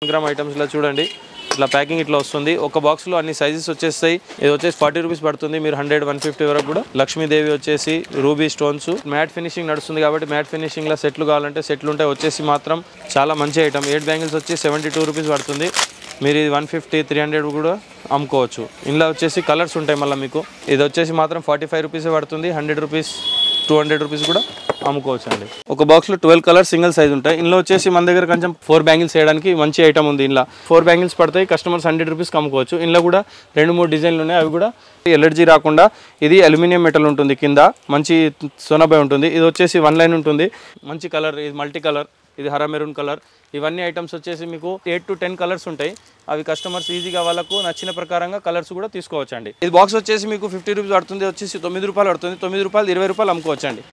gram ఐటమ్స్లో చూడండి ఇట్లా packing ఇట్లా వస్తుంది ఒక బాక్స్లో అన్ని సైజెస్ వచ్చేస్తాయి ఇది వచ్చేసి ఫార్టీ రూపీస్ పడుతుంది మీరు హండ్రెడ్ వన్ ఫిఫ్టీ వరకు కూడా లక్ష్మీదేవి వచ్చేసి రూబీ స్టోన్స్ మ్యాట్ ఫినిషింగ్ నడుస్తుంది కాబట్టి మ్యాట్ ఫినిషింగ్లో సెట్లు కావాలంటే సెట్లు ఉంటాయి వచ్చేసి మాత్రం చాలా మంచి ఐటమ్ ఎయిట్ బ్యాంగిల్స్ వచ్చి సెవెంటీ టూ రూపీస్ పడుతుంది మీరు ఇది వన్ ఫిఫ్టీ త్రీ హండ్రెడ్ కూడా అమ్ముకోవచ్చు ఇందులో వచ్చేసి కలర్స్ ఉంటాయి మళ్ళీ మీకు ఇది వచ్చేసి మాత్రం ఫార్టీ ఫైవ్ రూపీసే పడుతుంది hundred rupees two hundred rupees కూడా అమ్ముకోవచ్చు అండి ఒక బాక్స్లో ట్వెల్వ్ కలర్ సింగిల్ సైజ్ ఉంటాయి ఇందులో వచ్చేసి మన దగ్గర కొంచెం ఫోర్ బ్యాంగిల్స్ వేయడానికి మంచి ఐటమ్ ఉంది ఇంట్లో ఫోర్ బ్యాంగిల్స్ పడతాయి కస్టమర్స్ హండ్రెడ్ రూపీస్కి అమ్ముకోవచ్చు ఇందులో కూడా రెండు మూడు డిజైన్లు ఉన్నాయి అవి కూడా ఎలర్జీ రాకుండా ఇది అల్యూమినియం మెటల్ ఉంటుంది కింద మంచి సోనాబాయ్ ఉంటుంది ఇది వచ్చేసి వన్ లైన్ ఉంటుంది మంచి కలర్ ఇది మల్టీ కలర్ ఇది హరా మెరూన్ కలర్ ఇవన్నీ ఐటమ్స్ వచ్చేసి మీకు ఎయిట్ టు టెన్ కలర్స్ ఉంటాయి అవి కస్టమర్స్ ఈజీగా వాళ్ళకు నచ్చిన ప్రకారంగా కలర్స్ కూడా తీసుకోవచ్చు అండి ఇది బాక్స్ వచ్చేసి మీకు ఫిఫ్టీ రూపీస్ పడుతుంది వచ్చేసి తొమ్మిది రూపాయలు పడుతుంది తొమ్మిది రూపాయలు ఇరవై రూపాయలు అమ్ముకోవచ్చు అండి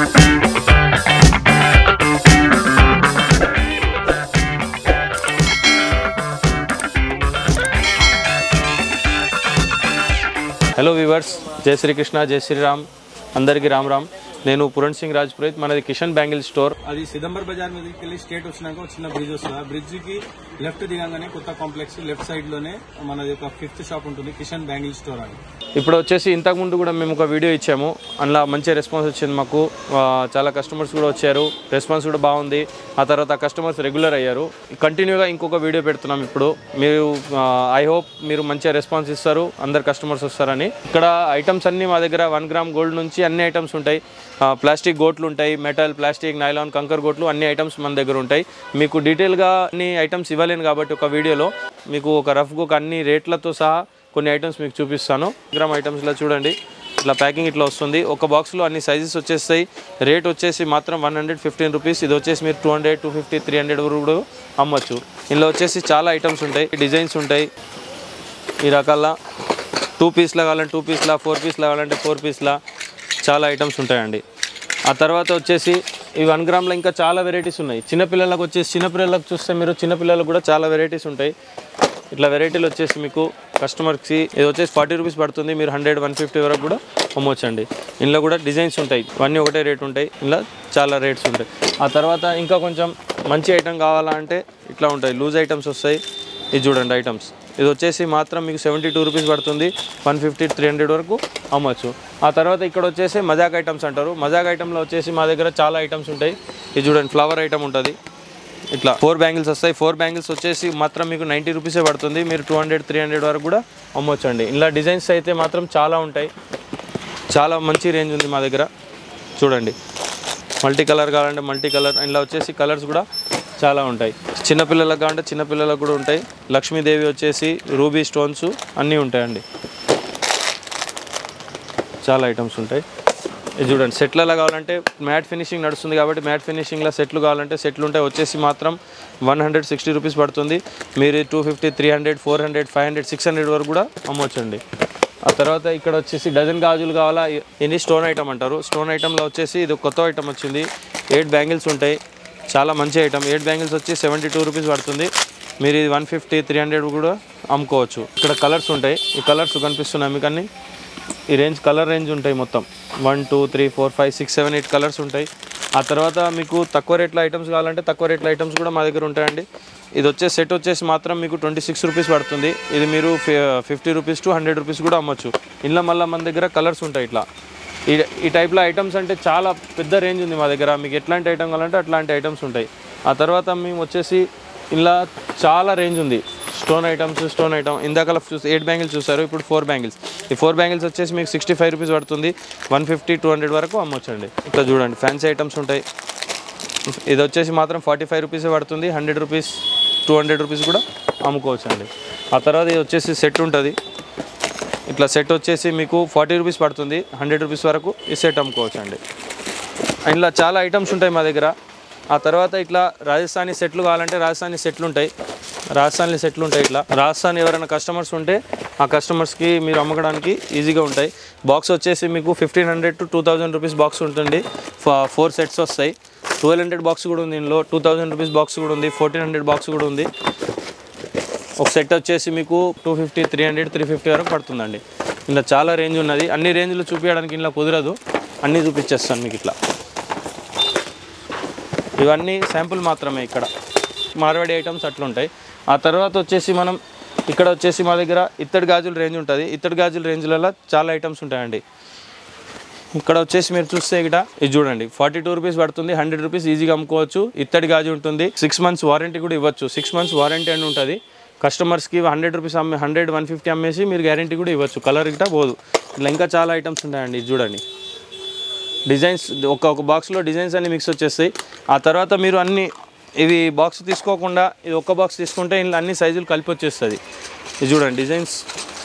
హలో వివర్స్ జై శ్రీకృష్ణ జై శ్రీరామ్ అందరికీ రామ్ రామ్ నేను పురణ్ సింగ్ రాజ్పురేత్ మనది కిషన్ బ్యాంగిల్ స్టోర్ అది సిదంబర్ బజార్ మీదకి వెళ్ళి స్టేట్ వచ్చినాక ఒక చిన్న బ్రిడ్జ్ వస్తుంది ఆ బ్రిడ్జ్ కి లెఫ్ట్ దిగంగానే కొత్త కాంప్లెక్స్ లెఫ్ట్ సైడ్ లోనే మనది ఒక ఫిఫ్త్ షాప్ ఉంటుంది కిషన్ బ్యాంగిల్ స్టోర్ అని ఇప్పుడు వచ్చేసి ఇంతకు ముందు కూడా మేము ఒక వీడియో ఇచ్చాము అందులో మంచి రెస్పాన్స్ వచ్చింది మాకు ఆ, చాలా కస్టమర్స్ కూడా వచ్చారు రెస్పాన్స్ కూడా బాగుంది ఆ తర్వాత ఆ కస్టమర్స్ రెగ్యులర్ అయ్యారు కంటిన్యూగా ఇంకొక వీడియో పెడుతున్నాం ఇప్పుడు మీరు ఐ హోప్ మీరు మంచిగా రెస్పాన్స్ ఇస్తారు అందరు కస్టమర్స్ వస్తారని ఇక్కడ ఐటమ్స్ అన్ని మా దగ్గర వన్ గ్రామ్ గోల్డ్ నుంచి అన్ని ఐటమ్స్ ఉంటాయి ఆ, ప్లాస్టిక్ గోట్లు ఉంటాయి మెటల్ ప్లాస్టిక్ నైలాన్ కంకర్ గోట్లు అన్ని ఐటమ్స్ మన దగ్గర ఉంటాయి మీకు డీటెయిల్గా అన్ని ఐటమ్స్ ఇవ్వలేను కాబట్టి ఒక వీడియోలో మీకు ఒక రఫ్గా ఒక అన్ని రేట్లతో సహా కొన్ని ఐటమ్స్ మీకు చూపిస్తాను గ్రామ్ ఐటమ్స్లో చూడండి ఇట్లా ప్యాకింగ్ ఇట్లా వస్తుంది ఒక బాక్స్లో అన్ని సైజెస్ వచ్చేస్తాయి రేట్ వచ్చేసి మాత్రం వన్ హండ్రెడ్ ఫిఫ్టీన్ రూపీస్ ఇది వచ్చేసి మీరు two hundred two fifty three hundred వరకు కూడా అమ్మొచ్చు ఇందులో వచ్చేసి చాలా ఐటమ్స్ ఉంటాయి డిజైన్స్ ఉంటాయి ఈ రకాల టూ పీస్లా కావాలంటే టూ పీస్లా ఫోర్ పీస్లా కావాలంటే ఫోర్ పీస్లా చాలా ఐటమ్స్ ఉంటాయండి ఆ తర్వాత వచ్చేసి ఈ వన్ గ్రామ్లో ఇంకా చాలా వెరైటీస్ ఉన్నాయి చిన్నపిల్లలకు వచ్చేసి చిన్నపిల్లలకు చూస్తే మీరు చిన్నపిల్లలకు కూడా చాలా వెరైటీస్ ఉంటాయి ఇట్లా వెరైటీలు వచ్చేసి మీకు కస్టమర్కి ఇది వచ్చేసి ఫార్టీ రూపీస్ పడుతుంది మీరు హండ్రెడ్ వన్ ఫిఫ్టీ వరకు కూడా అమ్మొచ్చండి ఇందులో కూడా డిజైన్స్ ఉంటాయి ఇవన్నీ ఒకటే రేట్ ఉంటాయి ఇందులో చాలా రేట్స్ ఉంటాయి ఆ తర్వాత ఇంకా కొంచెం మంచి ఐటమ్ కావాలా అంటే ఇట్లా ఉంటాయి లూజ్ ఐటమ్స్ వస్తాయి ఇది చూడండి ఐటమ్స్ ఇది వచ్చేసి మాత్రం మీకు సెవెంటీ టూ రూపీస్ పడుతుంది వన్ ఫిఫ్టీ త్రీ హండ్రెడ్ వరకు అమ్మచ్చు ఆ తర్వాత ఇక్కడ వచ్చేసి మజాక్ ఐటమ్స్ అంటారు మజాక్ ఐటమ్లో వచ్చేసి మా దగ్గర చాలా ఐటమ్స్ ఉంటాయి ఇది చూడండి ఫ్లవర్ ఐటమ్ ఉంటుంది ఇట్లా ఫోర్ బ్యాంగిల్స్ వస్తాయి ఫోర్ బ్యాంగిల్స్ వచ్చేసి మాత్రం మీకు నైంటీ రూపీసే పడుతుంది మీరు టూ హండ్రెడ్ త్రీ హండ్రెడ్ వరకు కూడా అమ్మొచ్చండి ఇలా డిజైన్స్ అయితే మాత్రం చాలా ఉంటాయి చాలా మంచి రేంజ్ ఉంది మా దగ్గర చూడండి మల్టీ కలర్ కావాలంటే మల్టీ కలర్ ఇలా వచ్చేసి కలర్స్ కూడా చాలా ఉంటాయి చిన్నపిల్లలకు కావాలంటే చిన్నపిల్లలకు కూడా ఉంటాయి లక్ష్మీదేవి వచ్చేసి రూబీ స్టోన్స్ అన్నీ ఉంటాయండి చాలా ఐటమ్స్ ఉంటాయి ఇది చూడండి సెట్లలో కావాలంటే మ్యాట్ ఫినిషింగ్ నడుస్తుంది కాబట్టి మ్యాట్ ఫినిషింగ్లో సెట్లు కావాలంటే సెట్లు ఉంటాయి వచ్చేసి మాత్రం వన్ హండ్రెడ్ సిక్స్టీ రూపీస్ పడుతుంది మీరు two fifty three hundred four hundred five hundred six hundred వరకు కూడా అమ్మొచ్చండి ఆ తర్వాత ఇక్కడ వచ్చేసి డజన్ గాజులు కావాలా ఇది స్టోన్ ఐటమ్ అంటారు స్టోన్ ఐటమ్లో వచ్చేసి ఇది కొత్త ఐటమ్ వచ్చింది ఎయిట్ బ్యాంగిల్స్ ఉంటాయి చాలా మంచి ఐటమ్ ఎయిట్ బ్యాంగిల్స్ వచ్చి సెవెంటీ టూ రూపీస్ పడుతుంది మీరు ఇది వన్ ఫిఫ్టీ త్రీ హండ్రెడ్ కూడా అమ్ముకోవచ్చు ఇక్కడ కలర్స్ ఉంటాయి ఈ కలర్స్ కనిపిస్తున్నాయి మీకు అన్ని ఈ రేంజ్ కలర్ రేంజ్ ఉంటాయి మొత్తం one two three four five six seven eight colours ఉంటాయి ఆ తర్వాత మీకు తక్కువ రేట్ల ఐటమ్స్ కావాలంటే తక్కువ రేట్ల ఐటమ్స్ కూడా మా దగ్గర ఉంటాయండి ఇది వచ్చే సెట్ వచ్చేసి మాత్రం మీకు ట్వంటీ సిక్స్ రూపీస్ పడుతుంది ఇది మీరు fifty rupees to hundred rupees కూడా అమ్మొచ్చు ఇంట్లో మళ్ళీ మన దగ్గర కలర్స్ ఉంటాయి ఇట్లా ఈ ఈ టైప్లో ఐటమ్స్ అంటే చాలా పెద్ద రేంజ్ ఉంది మా దగ్గర మీకు ఎట్లాంటి ఐటమ్ కావాలంటే అట్లాంటి ఐటమ్స్ ఉంటాయి ఆ తర్వాత మేము వచ్చేసి ఇలా చాలా రేంజ్ ఉంది స్టోన్ ఐటమ్స్ స్టోన్ ఐటమ్ ఇందాక చూసి ఎయిట్ బ్యాంగిల్స్ చూసారు ఇప్పుడు ఫోర్ బ్యాంగిల్స్ ఈ ఫోర్ బ్యాంగిల్స్ వచ్చేసి మీకు సిక్స్టీ ఫైవ్ రూపీస్ పడుతుంది వన్ ఫిఫ్టీ టూ హండ్రెడ్ వరకు అమ్మొచ్చండి ఇట్లా చూడండి ఫ్యాన్సీ ఐటమ్స్ ఉంటాయి ఇది వచ్చేసి మాత్రం ఫార్టీ ఫైవ్ రూపీసే పడుతుంది hundred rupees two hundred rupees కూడా అమ్ముకోవచ్చు అండి ఆ తర్వాత ఇది వచ్చేసి సెట్ ఉంటుంది ఇట్లా సెట్ వచ్చేసి మీకు ఫార్టీ రూపీస్ పడుతుంది హండ్రెడ్ రూపీస్ వరకు ఈ సెట్ అమ్ముకోవచ్చు అండి ఇందులో చాలా ఐటమ్స్ ఉంటాయి మా దగ్గర ఆ తర్వాత ఇట్లా రాజస్థానీ సెట్లు కావాలంటే రాజస్థానీ సెట్లు ఉంటాయి రాజస్థానీ సెట్లు ఉంటాయి ఇట్లా రాజస్థాన్ ఎవరైనా కస్టమర్స్ ఉంటే ఆ కస్టమర్స్కి మీరు అమ్మకడానికి ఈజీగా ఉంటాయి బాక్స్ వచ్చేసి మీకు fifteen hundred to two thousand rupees box ఉంటుంది ఫోర్ సెట్స్ వస్తాయి ట్వెల్వ్ హండ్రెడ్ బాక్స్ కూడా ఉంది ఇందులో టూ థౌజండ్ రూపీస్ బాక్స్ కూడా ఉంది ఫోర్టీన్ హండ్రెడ్ బాక్స్ కూడా ఉంది ఒక సెట్ వచ్చేసి మీకు two fifty three hundred three fifty వరకు పడుతుందండి ఇలా చాలా రేంజ్ ఉన్నది అన్ని రేంజ్లు చూపించడానికి ఇలా కుదరదు అన్నీ చూపించేస్తాను మీకు ఇట్లా ఇవన్నీ శాంపుల్ మాత్రమే ఇక్కడ మార్వాడి ఐటమ్స్ అట్లుంటాయి ఆ తర్వాత వచ్చేసి మనం ఇక్కడ వచ్చేసి మా దగ్గర ఇత్తడి గాజుల రేంజ్ ఉంటుంది ఇత్తడి గాజుల రేంజ్లలో చాలా ఐటమ్స్ ఉంటాయండి ఇక్కడ వచ్చేసి మీరు చూస్తే ఇక్కడ ఇది చూడండి ఫార్టీ టూ రూపీస్ పడుతుంది హండ్రెడ్ రూపీస్ ఈజీగా అమ్ముకోవచ్చు ఇత్తడి గాజు ఉంటుంది సిక్స్ మంత్స్ వారంటీ కూడా ఇవ్వచ్చు సిక్స్ మంత్స్ వారంటీ అని ఉంటుంది కస్టమర్స్కి హండ్రెడ్ రూపీస్ అమ్మే హండ్రెడ్ వన్ ఫిఫ్టీ అమ్మేసి మీరు గ్యారంటీ కూడా ఇవ్వచ్చు కలర్ ఇట్లా పోదు ఇట్లా ఇంకా చాలా ఐటమ్స్ ఉంటాయండి ఇది చూడండి డిజైన్స్ ఒక ఒక బాక్స్లో డిజైన్స్ అన్ని మిక్స్ వచ్చేస్తాయి ఆ తర్వాత మీరు అన్ని ఇవి బాక్స్ తీసుకోకుండా ఇది ఒక్క బాక్స్ తీసుకుంటే ఇందులో అన్ని సైజులు కలిపి వచ్చేస్తుంది ఇది చూడండి డిజైన్స్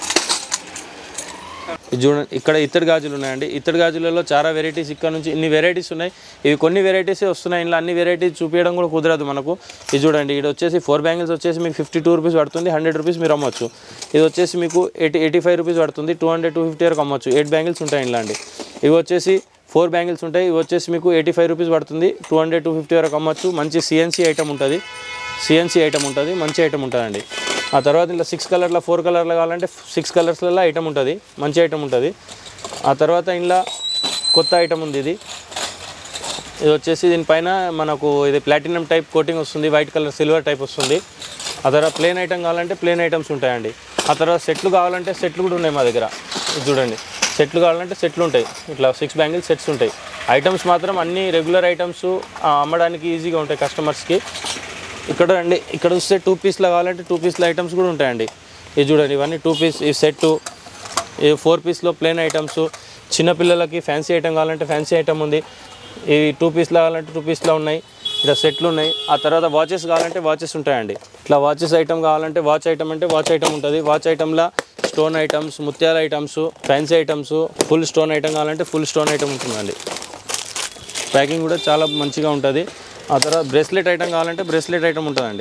ఇది చూడండి ఇక్కడ ఇత్తడి గాజులు ఉన్నాయండి ఇత్తడి గాజులలో చాలా వెరైటీస్ ఇక్కడ నుంచి ఇన్ని వెరైటీస్ ఉన్నాయి ఇవి కొన్ని వెరైటీసే వస్తున్నాయి ఇందులో అన్ని వెరైటీస్ చూపించడం కూడా కుదరదు మనకు ఇది చూడండి ఇది వచ్చేసి ఫోర్ బ్యాంగిల్స్ వచ్చేసి మీకు ఫిఫ్టీ టూ రూపీస్ పడుతుంది హండ్రెడ్ రూపీస్ మీరు అమ్మొచ్చు ఇది వచ్చేసి మీకు ఎయిటీ ఎయిటీ ఫైవ్ రూపీస్ పడుతుంది టూ హండ్రెడ్ టూ ఫిఫ్టీ వరకు అమ్మొచ్చు ఎయిట్ బ్యాంగిల్స్ ఉంటాయి ఇందులో అండి ఇవి వచ్చేసి ఫోర్ బ్యాంగిల్స్ ఉంటాయి ఇవి వచ్చేసి మీకు ఎయిటీ ఫైవ్ రూపీస్ పడుతుంది టూ హండ్రెడ్ టూ ఫిఫ్టీ వరకు అమ్మొచ్చు మంచి సిఎన్సీ ఐటమ్ ఉంటుంది సిఎన్సీ ఐటమ్ ఉంటుంది మంచి ఐటమ్ ఉంటుందండి ఆ తర్వాత ఇలా సిక్స్ కలర్లో ఫోర్ కలర్లో కావాలంటే సిక్స్ కలర్స్లలో ఐటమ్ ఉంటుంది మంచి ఐటమ్ ఉంటుంది ఆ తర్వాత ఇంట్లో కొత్త ఐటమ్ ఉంది ఇది ఇది వచ్చేసి దీనిపైన మనకు ఇది ప్లాటినం టైప్ కోటింగ్ వస్తుంది వైట్ కలర్ సిల్వర్ టైప్ వస్తుంది ఆ తర్వాత ప్లేన్ ఐటమ్ కావాలంటే ప్లేన్ ఐటమ్స్ ఉంటాయండి ఆ తర్వాత సెట్లు కావాలంటే సెట్లు కూడా ఉన్నాయి మా దగ్గర ఇది చూడండి సెట్లు కావాలంటే సెట్లు ఉంటాయి ఇట్లా సిక్స్ బ్యాంగిల్ సెట్స్ ఉంటాయి ఐటమ్స్ మాత్రం అన్ని రెగ్యులర్ ఐటమ్స్ అమ్మడానికి ఈజీగా ఉంటాయి కస్టమర్స్కి ఇక్కడ అండి ఇక్కడ చూస్తే టూ పీస్లో కావాలంటే టూ పీస్ల ఐటమ్స్ కూడా ఉంటాయండి ఇది చూడండి ఇవన్నీ టూ పీస్ ఈ సెట్ ఈ ఫోర్ పీస్లో ప్లేన్ ఐటమ్స్ చిన్నపిల్లలకి ఫ్యాన్సీ ఐటమ్ కావాలంటే ఫ్యాన్సీ ఐటమ్ ఉంది ఇవి టూ పీస్లో కావాలంటే టూ పీస్లో ఉన్నాయి ఇక్కడ సెట్లు ఉన్నాయి ఆ తర్వాత వాచెస్ కావాలంటే వాచెస్ ఉంటాయండి ఇట్లా వాచెస్ ఐటమ్ కావాలంటే వాచ్ ఐటమ్ అంటే వాచ్ ఐటమ్ ఉంటుంది వాచ్ ఐటమ్లో స్టోన్ ఐటమ్స్ ముత్యాల items fancy items full stone item కావాలంటే ఫుల్ స్టోన్ ఐటమ్ ఉంటుందండి ప్యాకింగ్ కూడా చాలా మంచిగా ఉంటుంది ఆ తర్వాత బ్రేస్లెట్ ఐటమ్ కావాలంటే బ్రేస్లెట్ ఐటమ్ ఉంటుందండి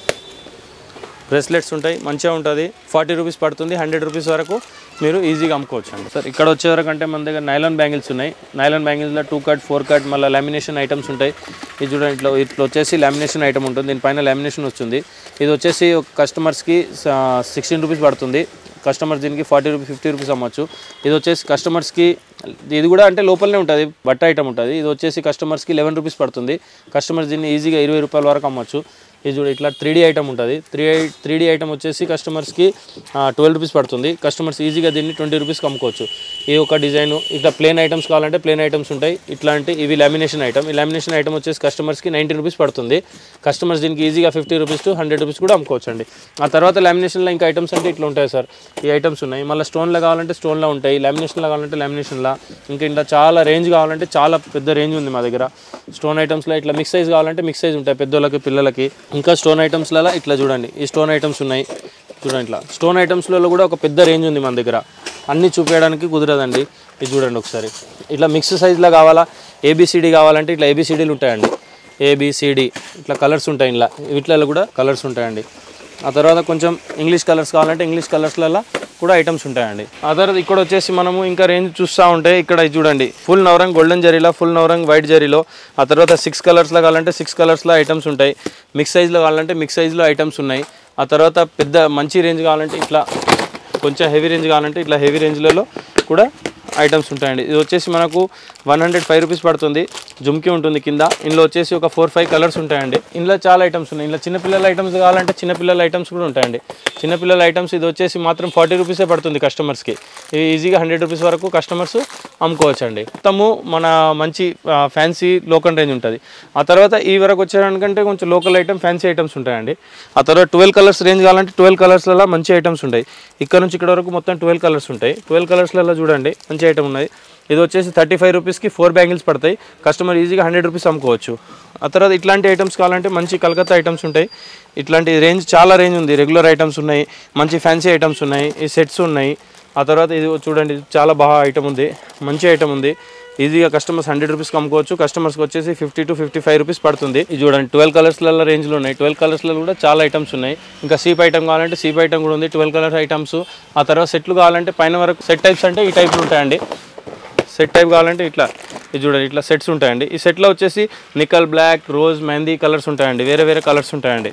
బ్రేస్లెట్స్ ఉంటాయి మంచిగా ఉంటుంది ఫార్టీ రూపీస్ పడుతుంది హండ్రెడ్ రూపీస్ వరకు మీరు ఈజీగా అమ్ముకోవచ్చు అండి సార్ ఇక్కడ వచ్చే వరకు అంటే మన దగ్గర నైలాన్ బ్యాంగిల్స్ ఉన్నాయి నైలాన్ బ్యాంగిల్స్లో టూ కట్ ఫోర్ కట్ మళ్ళీ లామినేషన్ ఐటమ్స్ ఉంటాయి ఇది చూడండి ఇట్లా ఇట్లా వచ్చేసి లామినేషన్ ఐటమ్ ఉంటుంది దీనిపైన లామినేషన్ వస్తుంది ఇది వచ్చేసి ఒక కస్టమర్స్కి సిక్స్టీన్ రూపీస్ పడుతుంది కస్టమర్స్ దీనికి ఫార్టీ రూపీస్ ఫిఫ్టీ రూపీస్ అమ్మొచ్చు ఇది వచ్చేసి కస్టమర్స్కి ఇది కూడా అంటే లోపలనే ఉంటుంది బట్ట ఐటమ్ ఉంటుంది ఇది వచ్చేసి కస్టమర్స్కి లెవెన్ రూపీస్ పడుతుంది కస్టమర్స్ దీన్ని ఈజీగా ఇరవై రూపాయల వరకు అమ్మొచ్చు ఇది చూడ ఇట్లా త్రీ డీ ఐటమ్ ఉంటుంది త్రీ త్రీ డీ ఐటమ్ వచ్చేసి కస్టమర్స్కి ట్వెల్వ్ రూపీస్ పడుతుంది కస్టమర్స్ ఈజీగా దీన్ని ట్వంటీ రూపీస్కి అమ్ముకోవచ్చు ఈ ఒక డిజైన్ ఇట్లా ప్లేన్ ఐటమ్స్ కావాలంటే ప్లేన్ ఐటమ్స్ ఉంటాయి ఇట్లాంటి ఇవి లామినేషన్ ఐటమ్ ఈ లామినేషన్ ఐటమ్ వచ్చేసి కస్టమర్స్కి నైంటీ రూపీస్ పడుతుంది కస్టమర్స్ దీనికి ఈజీగా fifty rupees to hundred rupees కూడా అమ్ముకోవచ్చు అండి ఆ తర్వాత లామినేషన్లో ఇంకా ఐటమ్స్ అంటే ఇట్లా ఉంటాయి సార్ ఈ ఐటమ్స్ ఉన్నాయి మళ్ళీ స్టోన్లో కావాలంటే స్టోన్లో ఉంటాయి లామినేషన్లో కావాలంటే లామినేషన్లో ఇంకా ఇంట్లో చాలా రేంజ్ కావాలంటే చాలా పెద్ద రేంజ్ ఉంది మా దగ్గర స్టోన్ ఐటమ్స్లో ఇట్లా మిక్స్ సైజ్ కావాలంటే మిక్స్ సైజ్ ఉంటాయి పెద్దోళ్ళకి పిల్లలకి ఇంకా స్టోన్ ఐటమ్స్లలో ఇట్లా చూడండి ఈ స్టోన్ ఐటమ్స్ ఉన్నాయి చూడండి ఇట్లా స్టోన్ ఐటమ్స్లలో కూడా ఒక పెద్ద రేంజ్ ఉంది మన దగ్గర అన్నీ చూపించడానికి కుదరదండి ఇది చూడండి ఒకసారి ఇట్లా మిక్స్ సైజ్లో కావాలా ఏబిసిడి కావాలంటే ఇట్లా ఏబిసిడీలు ఉంటాయండి ఏబిసిడి ఇట్లా కలర్స్ ఉంటాయి ఇలా వీటిలలో కూడా కలర్స్ ఉంటాయండి ఆ తర్వాత కొంచెం ఇంగ్లీష్ కలర్స్ కావాలంటే ఇంగ్లీష్ కలర్స్లలో కూడా ఐటమ్స్ ఉంటాయండి ఆ తర్వాత ఇక్కడ వచ్చేసి మనము ఇంకా రేంజ్ చూస్తూ ఉంటే ఇక్కడ ఇది చూడండి ఫుల్ నవరంగ్ గోల్డెన్ జరీలో ఫుల్ నవరంగ్ వైట్ జరీలో ఆ తర్వాత సిక్స్ కలర్స్లో కావాలంటే సిక్స్ కలర్స్లో ఐటమ్స్ ఉంటాయి మిక్స్ సైజ్లో కావాలంటే మిక్స్ సైజ్లో ఐటమ్స్ ఉన్నాయి ఆ తర్వాత పెద్ద మంచి రేంజ్ కావాలంటే ఇట్లా కొంచెం హెవీ రేంజ్ కావాలంటే ఇట్లా హెవీ రేంజ్లలో కూడా ఐటమ్స్ ఉంటాయండి ఇది వచ్చేసి మనకు వన్ హండ్రెడ్ ఫైవ్ రూపీస్ పడుతుంది జుమ్కి ఉంటుంది కింద ఇందులో వచ్చేసి ఒక ఫోర్ ఫైవ్ కలర్స్ ఉంటాయండి ఇందులో చాలా ఐటమ్స్ ఉన్నాయి ఇందులో చిన్నపిల్లల ఐటమ్స్ కావాలంటే చిన్నపిల్లల ఐటమ్స్ కూడా ఉంటాయండి చిన్నపిల్లల ఐటమ్స్ ఇది వచ్చేసి మాత్రం ఫార్టీ రూపీసే పడుతుంది కస్టమర్స్కి ఇది ఈజీగా హండ్రెడ్ రూపీస్ వరకు కస్టమర్స్ అమ్ముకోవచ్చండి మొత్తము మన మంచి ఫ్యాన్సీ లోకల్ రేంజ్ ఉంటుంది ఆ తర్వాత ఈ వరకు వచ్చేదానికంటే కొంచెం లోకల్ ఐటమ్ ఫ్యాన్సీ ఐటమ్స్ ఉంటాయండి ఆ తర్వాత ట్వెల్వ్ కలర్స్ రేంజ్ కావాలంటే ట్వెల్వ్ కలర్స్లలో మంచి ఐటమ్స్ ఉంటాయి ఇక్కడ నుంచి ఇక్కడ వరకు మొత్తం ట్వెల్వ్ కలర్స్ ఉంటాయి ట్వెల్వ్ కలర్స్లలో చూడండి మంచి ఐటమ్ ఉన్నది ఇది వచ్చేసి థర్టీ ఫైవ్ రూపీస్కి ఫోర్ బ్యాంగిల్స్ పడతాయి కస్టమర్ ఈజీగా హండ్రెడ్ రూపీస్ అమ్ముకోవచ్చు ఆ తర్వాత ఇట్లాంటి ఐటమ్స్ కావాలంటే మంచి కలకత్తా ఐటమ్స్ ఉంటాయి ఇట్లాంటి రేంజ్ చాలా రేంజ్ ఉంది రెగ్యులర్ ఐటమ్స్ ఉన్నాయి మంచి ఫ్యాన్సీ ఐటమ్స్ ఉన్నాయి ఈ సెట్స్ ఉన్నాయి ఆ తర్వాత ఇది చూడండి ఇది చాలా బాగా ఐటమ్ ఉంది మంచి ఐటమ్ ఉంది ఈజీగా కస్టమర్స్ హండ్రెడ్ రూపీస్కి అమ్ముకోవచ్చు కస్టమర్స్కి వచ్చేసి fifty to fifty five rupees పడుతుంది ఇది చూడండి ట్వెల్వ్ కలర్స్లలో రేంజ్లో ఉన్నాయి ట్వెల్వ్ కలర్స్లో కూడా చాలా ఐటమ్స్ ఉన్నాయి ఇంకా సీప్ ఐటమ్ కావాలంటే సీప్ ఐటమ్ కూడా ఉంది ట్వెల్వ్ కలర్ ఐటమ్స్ ఆ తర్వాత సెట్లు కావాలంటే పైన వరకు సెట్ టైప్స్ అంటే ఈ టైప్లు ఉంటాయండి సెట్ టైప్ కావాలంటే ఇట్లా ఇది చూడండి ఇట్లా సెట్స్ ఉంటాయండి ఈ సెట్లో వచ్చేసి nickel black rose mehndi colours ఉంటాయండి వేరే వేరే కలర్స్ ఉంటాయండి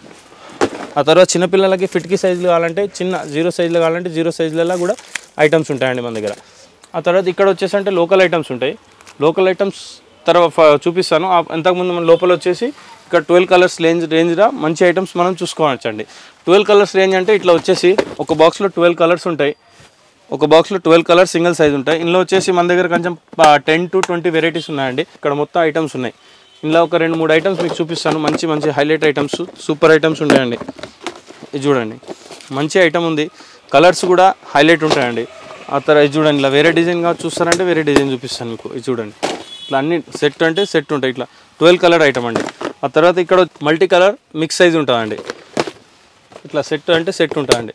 ఆ తర్వాత చిన్నపిల్లలకి ఫిట్కి సైజులు కావాలంటే చిన్న జీరో సైజులో కావాలంటే జీరో సైజులలో కూడా ఐటమ్స్ ఉంటాయండి మన దగ్గర ఆ తర్వాత ఇక్కడ వచ్చేసి అంటే లోకల్ ఐటమ్స్ ఉంటాయి లోకల్ ఐటమ్స్ తర్వాత ఫ- చూపిస్తాను ఆ- ఇంతకుముందు మన లోపల వచ్చేసి ఇక్కడ ట్వెల్వ్ కలర్స్ రేంజ్ రేంజ్లో మంచి ఐటమ్స్ మనం చూసుకోవచ్చు అండి ట్వెల్వ్ కలర్స్ రేంజ్ అంటే ఇట్లా వచ్చేసి ఒక బాక్స్లో ట్వెల్వ్ కలర్స్ ఉంటాయి ఒక బాక్స్లో ట్వెల్వ్ కలర్స్ సింగిల్ సైజ్ ఉంటాయి ఇందులో వచ్చేసి మన దగ్గర కొంచెం టెన్ టు ట్వంటీ వెరైటీస్ ఉన్నాయండి ఇక్కడ మొత్తం ఐటమ్స్ ఉన్నాయి ఇందులో ఒక రెండు మూడు ఐటమ్స్ మీకు చూపిస్తాను మంచి మంచి హైలైట్ ఐటమ్స్ సూపర్ ఐటమ్స్ ఉంటాయండి ఇది చూడండి మంచి ఐటమ్ ఉంది కలర్స్ కూడా హైలైట్ ఉంటాయండి ఆ తర్వాత ఇది చూడండి ఇలా వేరే డిజైన్గా చూస్తారంటే వేరే డిజైన్ చూపిస్తాను మీకు ఇది చూడండి ఇట్లా అన్ని సెట్ అంటే సెట్ ఉంటాయి ఇట్లా ట్వెల్వ్ కలర్ ఐటమ్ అండి ఆ తర్వాత ఇక్కడ మల్టీ కలర్ మిక్స్ సైజ్ ఉంటుందండి ఇట్లా సెట్ అంటే సెట్ ఉంటుందండి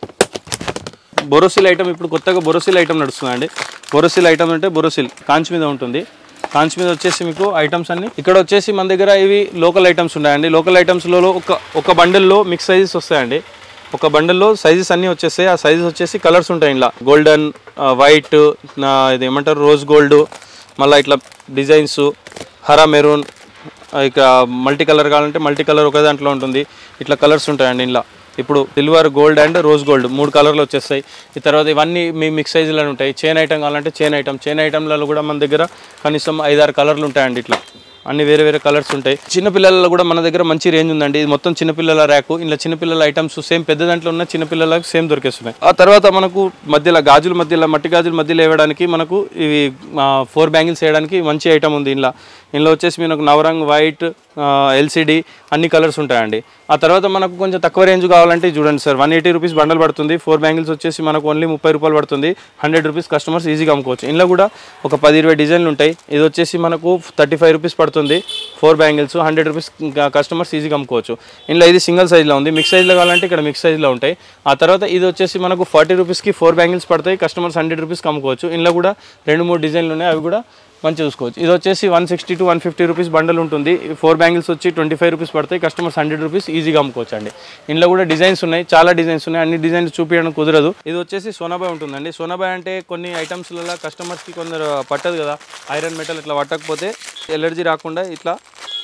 బొరోసిల్ ఐటమ్ ఇప్పుడు కొత్తగా బొరోసిల్ ఐటమ్ నడుస్తుందండి బొరోసిల్ ఐటమ్ అంటే బొరోసిల్ కాంచ్ మీద ఉంటుంది కాంచ్ మీద వచ్చేసి మీకు ఐటమ్స్ అన్ని ఇక్కడ వచ్చేసి మన దగ్గర ఇవి లోకల్ ఐటమ్స్ ఉన్నాయండి లోకల్ ఐటమ్స్లో ఒక ఒక బండిల్లో మిక్స్ సైజెస్ వస్తాయండి ఒక బండిల్లో సైజెస్ అన్నీ వచ్చేస్తాయి ఆ సైజెస్ వచ్చేసి కలర్స్ ఉంటాయి ఇలా గోల్డెన్ వైట్ ఇది ఏమంటారు రోజ్ గోల్డ్ మళ్ళీ ఇట్లా డిజైన్స్ హరా మెరూన్ ఇక మల్టీ కలర్ కావాలంటే మల్టీ కలర్ ఒక దాంట్లో ఉంటుంది ఇట్లా కలర్స్ ఉంటాయండి ఇలా ఇప్పుడు silver gold and rose gold మూడు కలర్లు వచ్చేస్తాయి ఈ తర్వాత ఇవన్నీ మీ మిక్స్ సైజులో ఉంటాయి చైన్ ఐటమ్ కావాలంటే చైన్ ఐటమ్ చైన్ ఐటమ్లలో కూడా మన దగ్గర కనీసం ఐదారు కలర్లు ఉంటాయండి ఇట్లా అన్ని వేరే వేరే కలర్స్ ఉంటాయి చిన్నపిల్లలలో కూడా మన దగ్గర మంచి రేంజ్ ఉందండి ఇది మొత్తం చిన్నపిల్లల ర్యాకు ఇలా చిన్నపిల్లల ఐటమ్స్ సేమ్ పెద్ద దాంట్లో ఉన్న చిన్నపిల్లలకు సేమ్ దొరికేస్తున్నాయి ఆ తర్వాత మనకు మధ్యలో గాజుల మధ్యలో మట్టి గాజుల మధ్యలో వేయడానికి మనకు ఇవి ఫోర్ బ్యాంగిల్స్ వేయడానికి మంచి ఐటమ్ ఉంది ఇంట్లో ఇందులో వచ్చేసి మనకు నవరంగ్ వైట్ ఎల్సిడి అన్ని కలర్స్ ఉంటాయండి ఆ తర్వాత మనకు కొంచెం తక్కువ రేంజ్ కావాలంటే ఇది చూడండి sir one eighty rupees bundle పడుతుంది ఫోర్ బ్యాంగిల్స్ వచ్చేసి మనకు ఓన్లీ ముప్పై రూపాయలు పడుతుంది హండ్రెడ్ రూపీస్ కస్టమర్స్ ఈజీగా అమ్ముకోవచ్చు ఇందులో కూడా ఒక పది ఇరవై డిజైన్లు ఉంటాయి ఇది వచ్చేసి మనకు థర్టీ ఫైవ్ రూపీస్ పడుతుంది four bangles hundred rupees customers ఈజీగా అమ్ముకోవచ్చు ఇందులో ఇది సింగిల్ సైజ్లో ఉంది మిక్స్ సైజ్లో కావాలంటే ఇక్కడ మిక్స్ సైజ్లో ఉంటాయి ఆ తర్వాత ఇది వచ్చేసి మనకు ఫార్టీ రూపీస్కి ఫోర్ బ్యాంగిల్స్ పడతాయి కస్టమర్స్ హండ్రెడ్ రూపీస్కి అమ్ముకోవచ్చు ఇందులో కూడా రెండు మూడు డిజైన్లు ఉన్నాయి అవి కూడా మంచిగా చూసుకోవచ్చు ఇది వచ్చేసి one sixty to one fifty rupees bundle ఉంటుంది ఫోర్ బ్యాంగిల్స్ వచ్చి ట్వంటీ ఫైవ్ రూపీస్ పడతాయి కస్టమర్స్ హండ్రెడ్ రూపీస్ ఈజీగా అమ్ముకోవచ్చు అండి ఇందులో కూడా డిజైన్స్ ఉన్నాయి చాలా డిజైన్స్ ఉన్నాయి అన్ని డిజైన్స్ చూపించడం కుదరదు ఇది వచ్చేసి సోనాబాయ్ ఉంటుందండి సోనాబాయ్ అంటే కొన్ని ఐటమ్స్లలో కస్టమర్స్కి కొందరు పట్టదు కదా ఐరన్ మెటల్ ఇట్లా పట్టకపోతే ఎలర్జీ రాకుండా ఇట్లా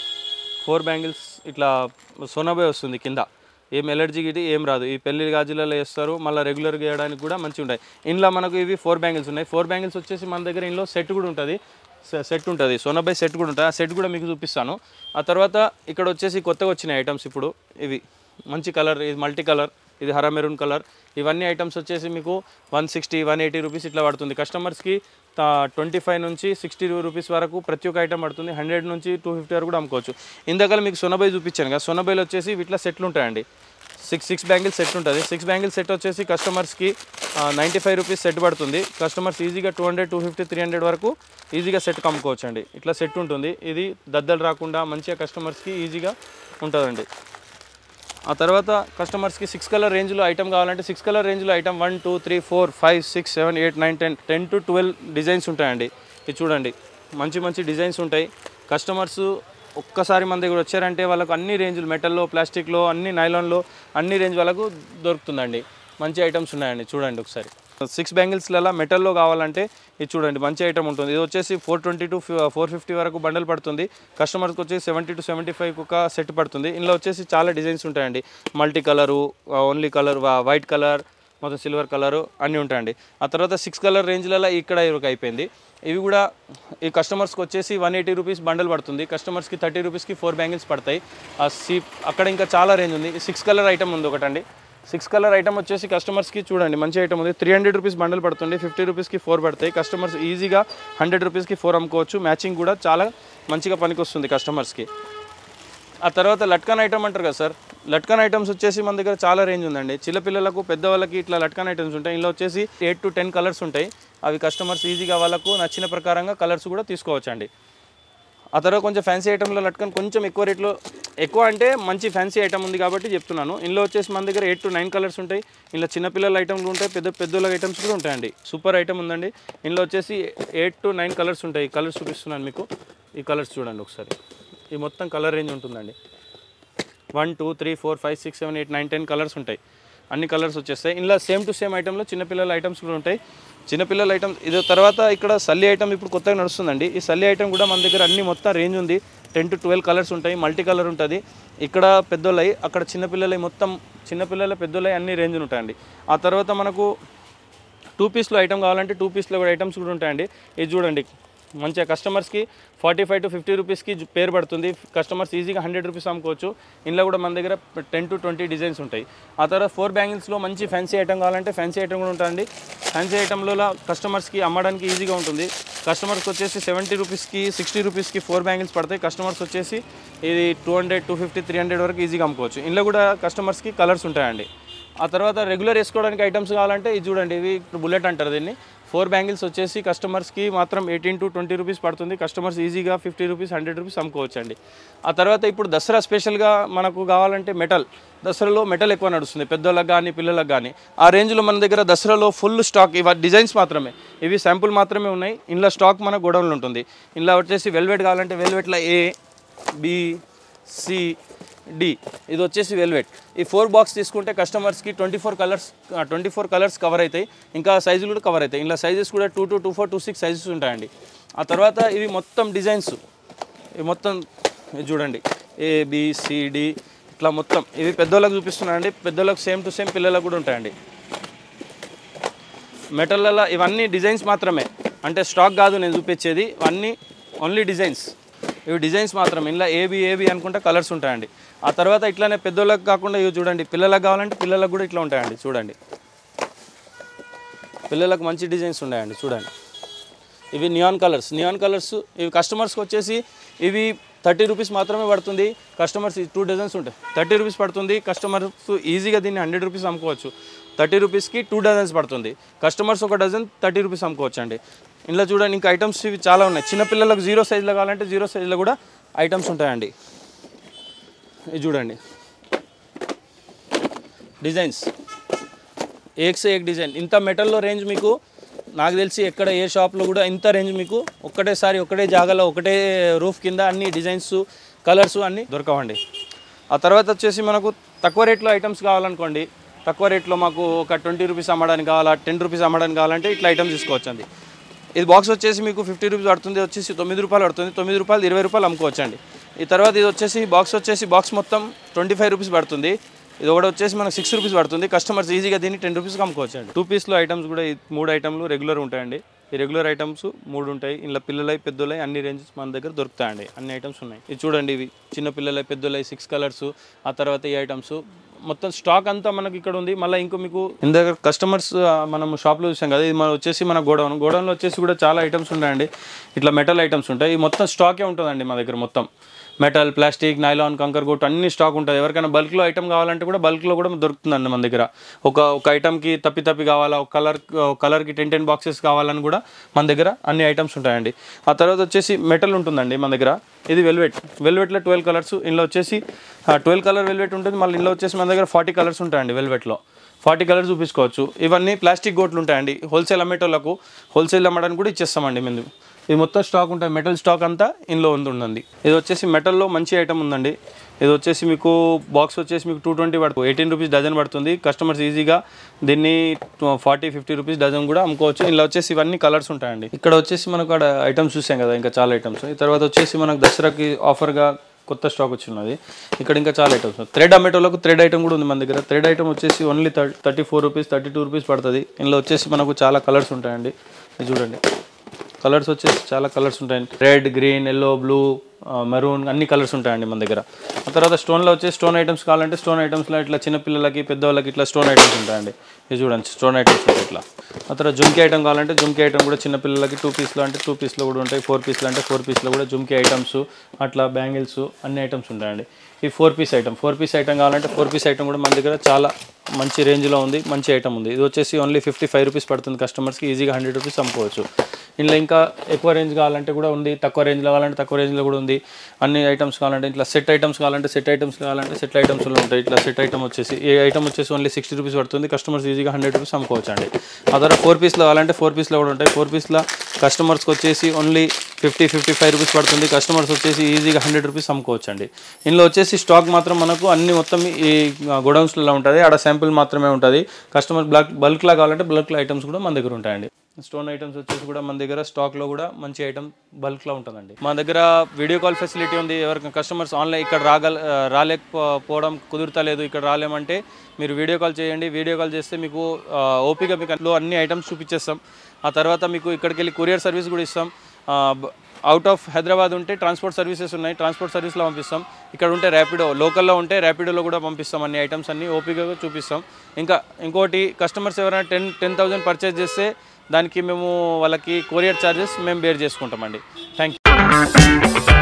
ఫోర్ బ్యాంగిల్స్ ఇట్లా సోనాబాయ్ వస్తుంది కింద ఏం ఎలర్జీ గిటి ఏం రాదు ఈ పెళ్లి గాజులలో వేస్తారు మళ్ళీ రెగ్యులర్గా వేయడానికి కూడా మంచిగా ఉంటాయి ఇందులో మనకు ఇవి ఫోర్ బ్యాంగిల్స్ ఉన్నాయి ఫోర్ బ్యాంగిల్స్ వచ్చేసి మన దగ్గర ఇందులో సెట్ కూడా ఉంటుంది సెట్ ఉంటుంది సోనాబాయ్ సెట్ కూడా ఉంటుంది ఆ సెట్ కూడా మీకు చూపిస్తాను ఆ తర్వాత ఇక్కడ వచ్చేసి కొత్తగా వచ్చిన ఐటమ్స్ ఇప్పుడు ఇవి మంచి కలర్ ఇది మల్టీ కలర్ ఇది హరా మెరూన్ కలర్ ఇవన్నీ ఐటమ్స్ వచ్చేసి మీకు one sixty one eighty rupees ఇట్లా పడుతుంది కస్టమర్స్కి ట్వంటీ ఫైవ్ నుంచి సిక్స్టీ రూపీస్ వరకు ప్రతి ఒక్క ఐటమ్ పడుతుంది హండ్రెడ్ నుంచి టూ ఫిఫ్టీ వరకు కూడా అమ్ముకోవచ్చు ఇందాక మీకు సొనబై చూపించాను కదా సొనబైలో వచ్చేసి ఇట్లా సెట్లు ఉంటాయండి సిక్స్ సిక్స్ బ్యాంగిల్ సెట్ ఉంటుంది సిక్స్ బ్యాంగిల్ సెట్ వచ్చేసి కస్టమర్స్కి నైంటీ ఫైవ్ రూపీస్ సెట్ పడుతుంది కస్టమర్స్ ఈజీగా two hundred two fifty three hundred వరకు ఈజీగా సెట్ కమ్ముకోవచ్చు అండి ఇట్లా సెట్ ఉంటుంది ఇది దద్దలు రాకుండా మంచిగా కస్టమర్స్కి ఈజీగా ఉంటుందండి ఆ తర్వాత కస్టమర్స్కి సిక్స్ కలర్ రేంజ్లో ఐటమ్ కావాలంటే సిక్స్ కలర్ రేంజ్లో item one two three four five six seven eight nine ten ten to twelve designs ఉంటాయండి ఇది చూడండి మంచి మంచి డిజైన్స్ ఉంటాయి కస్టమర్స్ ఒక్కసారి మన దగ్గర వచ్చారంటే వాళ్ళకు అన్ని రేంజ్లు మెటల్లో ప్లాస్టిక్లో అన్ని నైలాన్లో అన్ని రేంజ్ వాళ్ళకు దొరుకుతుందండి మంచి ఐటమ్స్ ఉన్నాయండి చూడండి ఒకసారి సిక్స్ బ్యాంగిల్స్లలో మెటల్లో కావాలంటే ఇది చూడండి మంచి ఐటమ్ ఉంటుంది ఇది వచ్చేసి four twenty to four fifty వరకు బండల్ పడుతుంది కస్టమర్స్కి వచ్చేసి సెవెంటీ టు సెవెంటీ ఫైవ్ ఒక సెట్ పడుతుంది ఇందులో వచ్చేసి చాలా డిజైన్స్ ఉంటాయండి multi colour only colour white colour మొత్తం సిల్వర్ కలరు అన్నీ ఉంటాయండి ఆ తర్వాత సిక్స్ కలర్ రేంజ్లలో ఇక్కడ ఇరకు అయిపోయింది ఇవి కూడా ఈ కస్టమర్స్కి వచ్చేసి వన్ ఎయిటీ రూపీస్ బండల్ పడుతుంది కస్టమర్స్కి థర్టీ రూపీస్కి ఫోర్ బ్యాంగిల్స్ పడతాయి ఆ సీ అక్కడ ఇంకా చాలా రేంజ్ ఉంది సిక్స్ కలర్ ఐటమ్ ఉంది ఒకటండి సిక్స్ కలర్ ఐటమ్ వచ్చేసి కస్టమర్స్కి చూడండి మంచి ఐటమ్ ఉంది త్రీ హండ్రెడ్ రూపీస్ బండల్ పడుతుంది ఫిఫ్టీ రూపీస్కి ఫోర్ పడతాయి కస్టమర్స్ ఈజీగా హండ్రెడ్ రూపీస్కి ఫోర్ అమ్ముకోవచ్చు మ్యాచింగ్ కూడా చాలా మంచిగా పనికొస్తుంది కస్టమర్స్కి ఆ తర్వాత లట్కన్ ఐటమ్ అంటారు కదా సార్ లట్కన్ ఐటమ్స్ వచ్చేసి మన దగ్గర చాలా రేంజ్ ఉందండి చిన్నపిల్లలకు పెద్దవాళ్ళకి ఇట్లా లట్కన్ ఐటమ్స్ ఉంటాయి ఇందులో వచ్చేసి ఎయిట్ టు టెన్ కలర్స్ ఉంటాయి అవి కస్టమర్స్ ఈజీగా వాళ్ళకు నచ్చిన ప్రకారంగా కలర్స్ కూడా తీసుకోవచ్చండి ఆ తర్వాత కొంచెం ఫ్యాన్సీ ఐటమ్లో లట్కన్ కొంచెం ఎక్కువ రేట్లో ఎక్కువ అంటే మంచి ఫ్యాన్సీ ఐటమ్ ఉంది కాబట్టి చెప్తున్నాను ఇందులో వచ్చేసి మన దగ్గర ఎయిట్ టు నైన్ కలర్స్ ఉంటాయి ఇందులో చిన్నపిల్లల ఐటమ్లు ఉంటాయి పెద్ద పెద్దోళ్ళ ఐటమ్స్ కూడా ఉంటాయండి సూపర్ ఐటమ్ ఉందండి ఇందులో వచ్చేసి ఎయిట్ టు నైన్ కలర్స్ ఉంటాయి కలర్స్ చూపిస్తున్నాను మీకు ఈ కలర్స్ చూడండి ఒకసారి ఈ మొత్తం కలర్ రేంజ్ ఉంటుందండి one two three four five six seven eight nine ten colours ఉంటాయి అన్ని కలర్స్ వచ్చేస్తాయి ఇందులో సేమ్ టు సేమ్ ఐటెంలో చిన్నపిల్లల ఐటమ్స్ కూడా ఉంటాయి చిన్నపిల్లల ఐటమ్స్ ఇది తర్వాత ఇక్కడ సల్లి ఐటమ్ ఇప్పుడు కొత్తగా నడుస్తుందండి ఈ సల్లి ఐటమ్ కూడా మన దగ్గర అన్ని మొత్తం రేంజ్ ఉంది టెన్ టు ట్వెల్వ్ కలర్స్ ఉంటాయి మల్టీ కలర్ ఉంటుంది ఇక్కడ పెద్దోళ్ళవి అక్కడ చిన్నపిల్లలవి మొత్తం చిన్నపిల్లల పెద్దోళ్ళవి అన్ని రేంజ్ ఉంటాయండి ఆ తర్వాత మనకు టూ పీస్లో ఐటమ్ కావాలంటే టూ పీస్లో కూడా ఐటమ్స్ కూడా ఉంటాయండి ఇది చూడండి మంచిగా కస్టమర్స్కి ఫార్టీ ఫైవ్ టు ఫిఫ్టీ రూపీస్కి జు- పేరు పడుతుంది కస్టమర్స్ ఈజీగా హండ్రెడ్ రూపీస్ అమ్ముకోవచ్చు ఇందులో కూడా మన దగ్గర టెన్ టు ట్వంటీ డిజైన్స్ ఉంటాయి ఆ తర్వాత ఫోర్ బ్యాంగిల్స్లో మంచి ఫ్యాన్సీ ఐటమ్ కావాలంటే ఫ్యాన్సీ ఐటమ్ కూడా ఉంటుంది ఫ్యాన్సీ ఐటమ్లో కస్టమర్స్కి అమ్మడానికి ఈజీగా ఉంటుంది కస్టమర్స్కి వచ్చేసి సెవెంటీ రూపీస్కి సిక్స్టీ రూపీస్కి ఫోర్ బ్యాంగిల్స్ పడతాయి కస్టమర్స్ వచ్చేసి ఇది two hundred two fifty three hundred వరకు ఈజీగా అమ్ముకోవచ్చు ఇందులో కూడా కస్టమర్స్కి కలర్స్ ఉంటాయండి ఆ తర్వాత రెగ్యులర్ వేసుకోవడానికి ఐటమ్స్ కావాలంటే ఇది చూడండి ఇవి ఇప్పుడు బుల్లెట్ అంటారు దీన్ని ఫోర్ బ్యాంగిల్స్ వచ్చేసి కస్టమర్స్కి మాత్రం ఎయిటీన్ టు ట్వంటీ రూపీస్ పడుతుంది కస్టమర్స్ ఈజీగా ఫిఫ్టీ రూపీస్ హండ్రెడ్ రూపీస్ అమ్ముకోవచ్చు అండి ఆ తర్వాత ఇప్పుడు దసరా స్పెషల్గా మనకు కావాలంటే మెటల్ దసరాలో మెటల్ ఎక్కువ నడుస్తుంది పెద్దోళ్ళకి కానీ పిల్లలకు కానీ ఆ రేంజ్లో మన దగ్గర దసరాలో ఫుల్ స్టాక్ ఇవి డిజైన్స్ మాత్రమే ఇవి శాంపుల్ మాత్రమే ఉన్నాయి ఇందులో స్టాక్ మన గోడౌన్లో ఉంటుంది ఇందులో వచ్చేసి వెల్వెట్ కావాలంటే వెల్వెట్లో ఏ బి సి డి ఇది వచ్చేసి వెల్వెట్ ఈ ఫోర్ బాక్స్ తీసుకుంటే కస్టమర్స్కి twenty four colours twenty four colours cover అవుతాయి ఇంకా సైజులు కూడా కవర్ అవుతాయి ఇలా సైజెస్ కూడా two two two four two six sizes ఉంటాయండి ఆ తర్వాత ఇవి మొత్తం డిజైన్స్ ఇవి మొత్తం ఇది చూడండి ఏ డి ఇట్లా మొత్తం ఇవి పెద్దోళ్ళకి చూపిస్తున్నానండి పెద్దోళ్ళకి సేమ్ టు సేమ్ పిల్లలకు కూడా ఉంటాయండి మెటల్లో ఇవన్నీ డిజైన్స్ మాత్రమే అంటే స్టాక్ కాదు నేను చూపించేది ఇవన్నీ ఓన్లీ డిజైన్స్ ఇవి డిజైన్స్ మాత్రమే ఇలా ఏబి ఏబి అనుకుంటే కలర్స్ ఉంటాయండి ఆ తర్వాత ఇట్లానే పెద్దోళ్ళకి కాకుండా ఇవి చూడండి పిల్లలకు కావాలంటే పిల్లలకు కూడా ఇట్లా ఉంటాయండి చూడండి పిల్లలకు మంచి డిజైన్స్ ఉన్నాయండి చూడండి ఇవి నియాన్ కలర్స్ నియాన్ కలర్స్ ఇవి కస్టమర్స్కి వచ్చేసి ఇవి థర్టీ రూపీస్ మాత్రమే పడుతుంది కస్టమర్స్ టూ డజన్స్ ఉంటాయి థర్టీ రూపీస్ పడుతుంది కస్టమర్స్ ఈజీగా దీన్ని హండ్రెడ్ రూపీస్ అమ్ముకోవచ్చు థర్టీ రూపీస్కి టూ డజన్స్ పడుతుంది కస్టమర్స్ ఒక డజన్ థర్టీ రూపీస్ అమ్ముకోవచ్చు అండి ఇందులో చూడండి ఇంకా ఐటమ్స్ ఇవి చాలా ఉన్నాయి చిన్నపిల్లలకు జీరో సైజులో కావాలంటే జీరో సైజులో కూడా ఐటమ్స్ ఉంటాయండి ఇది చూడండి డిజైన్స్ ఏక్ సే ఏక్ డిజైన్ ఇంత మెటల్లో రేంజ్ మీకు నాకు తెలిసి ఎక్కడ ఏ షాప్లో కూడా ఇంత రేంజ్ మీకు ఒక్కటేసారి ఒకటే జాగాలో ఒకటే రూఫ్ కింద అన్ని డిజైన్స్ కలర్స్ అన్నీ దొరకవండి ఆ తర్వాత వచ్చేసి మనకు తక్కువ రేట్లో ఐటమ్స్ కావాలనుకోండి తక్కువ రేట్లో మాకు ఒక ట్వంటీ రూపీస్ అమ్మడానికి కావాలా టెన్ రూపీస్ అమ్మడానికి కావాలంటే ఇట్లా ఐటమ్స్ తీసుకోవచ్చు అండి ఇది బాక్స్ వచ్చేసి మీకు ఫిఫ్టీ రూపీస్ పడుతుంది వచ్చేసి తొమ్మిది రూపాయలు పడుతుంది తొమ్మిది రూపాయలు ఇరవై రూపాయలు అమ్ముకోవచ్చు అండి ఈ తర్వాత ఇది వచ్చేసి బాక్స్ వచ్చేసి బాక్స్ మొత్తం ట్వంటీ ఫైవ్ రూపీస్ పడుతుంది ఇది ఒకటి వచ్చేసి మనకు సిక్స్ రూపీస్ పడుతుంది కస్టమర్స్ ఈజీగా దీన్ని టెన్ రూపీస్కి అమ్ముకోవచ్చు అండి టూ పీస్లో ఐటమ్స్ కూడా ఈ మూడు ఐటమ్లు రెగ్యులర్ ఉంటాయండి ఈ రెగ్యులర్ ఐటమ్స్ మూడు ఉంటాయి ఇలా పిల్లలై పెద్దలై అన్ని రేంజెస్ మన దగ్గర దొరుకుతాయండి అన్ని ఐటమ్స్ ఉన్నాయి ఇది చూడండి ఇవి చిన్న పిల్లలై పెద్దలై సిక్స్ కలర్స్ ఆ తర్వాత ఈ ఐటమ్స్ మొత్తం స్టాక్ అంతా మనకి ఇక్కడ ఉంది మళ్ళీ ఇంకో మీకు ఇందాక కస్టమర్స్ మనం షాప్లో చూసాం కదా ఇది మన వచ్చేసి మన గోడౌన్ గోడౌన్లో వచ్చేసి కూడా చాలా ఐటమ్స్ ఉంటాయండి ఇట్లా మెటల్ ఐటమ్స్ ఉంటాయి ఈ మొత్తం స్టాకే ఉంటుందండి మా దగ్గర మొత్తం మెటల్ ప్లాస్టిక్ నైలాన్ కంకర్ గోట్ అన్ని స్టాక్ ఉంటుంది ఎవరికైనా బల్క్లో ఐటమ్ కావాలంటే కూడా బల్క్లో కూడా దొరుకుతుందండి మన దగ్గర ఒక ఒక ఐటమ్కి తప్పి తప్పి కావాలా ఒక కలర్ కలర్కి టెన్ టెన్ బాక్సెస్ కావాలని కూడా మన దగ్గర అన్ని ఐటమ్స్ ఉంటాయండి ఆ తర్వాత వచ్చేసి మెటల్ ఉంటుందండి మన దగ్గర ఇది వెల్వెట్ వెల్వెట్లో ట్వెల్వ్ కలర్స్ ఇందులో వచ్చేసి ట్వెల్వ్ కలర్ వెల్వెట్ ఉంటుంది మళ్ళీ ఇందులో వచ్చేసి మన దగ్గర ఫార్టీ కలర్స్ ఉంటాయండి వెల్వెట్లో ఫార్టీ కలర్స్ చూపించుకోవచ్చు ఇవన్నీ ప్లాస్టిక్ గోట్లు ఉంటాయండి హోల్సేల్ అమ్మేటోళ్ళకు హోల్సేల్ అమ్మడానికి కూడా ఇచ్చేస్తామండి మేము ఇది మొత్తం స్టాక్ ఉంటుంది మెటల్ స్టాక్ అంతా ఇందులో ఉంది ఉందండి ఇది వచ్చేసి మెటల్లో మంచి ఐటమ్ ఉందండి ఇది వచ్చేసి మీకు బాక్స్ వచ్చేసి మీకు టూ ట్వంటీ పడుతుంది ఎయిటీన్ రూపీస్ డజన్ పడుతుంది కస్టమర్స్ ఈజీగా దీన్ని ఫార్టీ ఫిఫ్టీ రూపీస్ డజన్ కూడా అమ్ముకోవచ్చు ఇందులో వచ్చేసి ఇవన్నీ కలర్స్ ఉంటాయండి ఇక్కడ వచ్చేసి మనకు అక్కడ ఐటమ్స్ చూసాం కదా ఇంకా చాలా ఐటమ్స్ ఈ తర్వాత వచ్చేసి మనకు దసరాకి ఆఫర్గా కొత్త స్టాక్ వచ్చినది ఇక్కడ ఇంకా చాలా ఐటమ్స్ థ్రెడ్ అమ్మేటోళ్ళకు థ్రెడ్ ఐటమ్ కూడా ఉంది మన దగ్గర థ్రెడ్ ఐటమ్ వచ్చేసి only thirty four rupees thirty two rupees పడుతుంది ఇందులో వచ్చేసి మనకు చాలా కలర్స్ ఉంటాయండి ఇది చూడండి కలర్స్ వచ్చేసి చాలా కలర్స్ ఉంటాయండి red green yellow blue maroon అన్ని కలర్స్ ఉంటాయండి మన దగ్గర ఆ తర్వాత స్టోన్లో వచ్చేసి స్టోన్ ఐటమ్స్ కావాలంటే స్టోన్ ఐటమ్స్లో ఇట్లా చిన్నపిల్లలకి పెద్దవాళ్ళకి ఇట్లా స్టోన్ ఐటమ్స్ ఉంటాయండి ఇది చూడండి స్టోన్ ఐటమ్స్ ఉంటాయి ఇట్లా ఆ తర్వాత జుమ్కీ ఐటమ్ కావాలంటే జుమ్కీ ఐటమ్ కూడా చిన్నపిల్లలకి టూ పీస్లో అంటే టూ పీస్లో కూడా ఉంటాయి ఫోర్ పీస్లో అంటే ఫోర్ పీస్లో కూడా జుమ్కీ ఐటమ్స్ అట్లా బ్యాంగిల్స్ అన్ని ఐటమ్స్ ఉంటాయండి ఈ four piece item four piece item కావాలంటే ఫోర్ పీస్ ఐటమ్ కూడా మన దగ్గర చాలా మంచి రేంజ్లో ఉంది మంచి ఐటమ్ ఉంది ఇది వచ్చేసి ఓన్లీ ఫిఫ్టీ ఫైవ్ రూపీస్ పడుతుంది కస్టమర్స్కి ఈజీగా హండ్రెడ్ రూపీస్ అమ్ముకోవచ్చు ఇందులో ఇంకా ఎక్కువ రేంజ్ కావాలంటే కూడా ఉంది తక్కువ రేంజ్లో కావాలంటే తక్కువ రేంజ్లో కూడా ఉంది అన్ని ఐటమ్స్ కావాలంటే ఇట్లా సెట్ ఐటమ్స్ కావాలంటే సెట్ ఐటమ్స్ కావాలంటే సెట్ ఐటమ్స్లో ఉంటాయి ఇట్లా సెట్ ఐటమ్ వచ్చేసి ఏ ఐటమ్ వచ్చేసి ఓన్లీ సిక్స్టీ రూపీస్ పడుతుంది కస్టమర్స్ ఈజీగా హండ్రెడ్ రూపీస్ అమ్ముకోవచ్చు అండి ఆ తర్వాత ఫోర్ పీస్లో కావాలంటే ఫోర్ పీస్లో కూడా ఉంటాయి ఫోర్ పీస్లో కస్టమర్స్కి వచ్చేసి only fifty fifty five rupees పడుతుంది కస్టమర్స్ వచ్చేసి ఈజీగా హండ్రెడ్ రూపీస్ అమ్ముకోవచ్చు అండి ఇందులో వచ్చేసి స్టాక్ మాత్రం మనకు అన్ని మొత్తం ఈ గోడౌన్స్లో ఉంటుంది ఆడ శాంపుల్ మాత్రమే ఉంటుంది కస్టమర్ బల్క్ బల్క్లా కావాలంటే బల్క్లో ఐటమ్స్ కూడా మన దగ్గర ఉంటాయండి స్టోన్ ఐటమ్స్ వచ్చేసి కూడా మన దగ్గర స్టాక్లో కూడా మంచి ఐటమ్ బల్క్లో ఉంటుందండి మా దగ్గర వీడియో కాల్ ఫెసిలిటీ ఉంది ఎవరికి కస్టమర్స్ ఆన్లైన్ ఇక్కడ రాగల రాలేకపోవడం కుదురుతలేదు ఇక్కడ రాలేమంటే మీరు వీడియో కాల్ చేయండి వీడియో కాల్ చేస్తే మీకు ఆ, ఓపిక మీకు అందులో అన్ని ఐటమ్స్ చూపించేస్తాం ఆ తర్వాత మీకు ఇక్కడికి వెళ్ళి కొరియర్ సర్వీస్ కూడా ఇస్తాం అవుట్ ఆఫ్ హైదరాబాద్ ఉంటే ట్రాన్స్పోర్ట్ సర్వీసెస్ ఉన్నాయి ట్రాన్స్పోర్ట్ సర్వీస్లో పంపిస్తాం ఇక్కడ ఉంటే ర్యాపిడో లోకల్లో ఉంటే ర్యాపిడోలో కూడా పంపిస్తాం అన్ని ఐటమ్స్ అన్ని ఓపికగా చూపిస్తాం ఇంకా ఇంకోటి కస్టమర్స్ ఎవరైనా టెన్ టెన్ థౌసండ్ పర్చేస్ చేస్తే దానికి మేము వాళ్ళకి కొరియర్ ఛార్జెస్ మేము బేర్ చేసుకుంటామండి థ్యాంక్ యూ